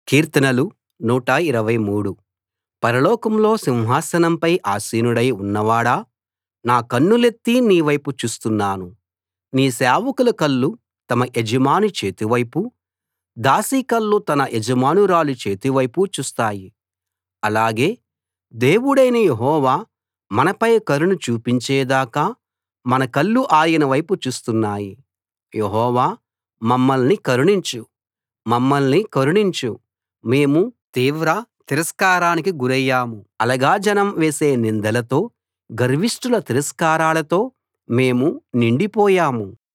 కీర్తనలు 123 పరలోకంలో సింహాసనంపై ఆసీనుడై ఉన్నవాడా నా కన్నులెత్తి నీ వైపు చూస్తున్నాను నీ సేవకుల కళ్ళు తమ యజమాని చేతివైపు దాసి కళ్ళు తన యజమానురాలి చేతివైపు చూస్తాయి అలాగే దేవుడైన యెహోవా మనపై కరుణ చూపించేదాకా మన కళ్ళు ఆయన వైపు చూస్తున్నాయి యెహోవా మమ్మల్ని కరుణించు మమ్మల్ని కరుణించు మేము తీవ్ర తిరస్కారానికి గురయ్యాము అలగా జనం వేసే నిందలతో గర్విష్ఠుల తిరస్కారాలతో మేము నిండిపోయాము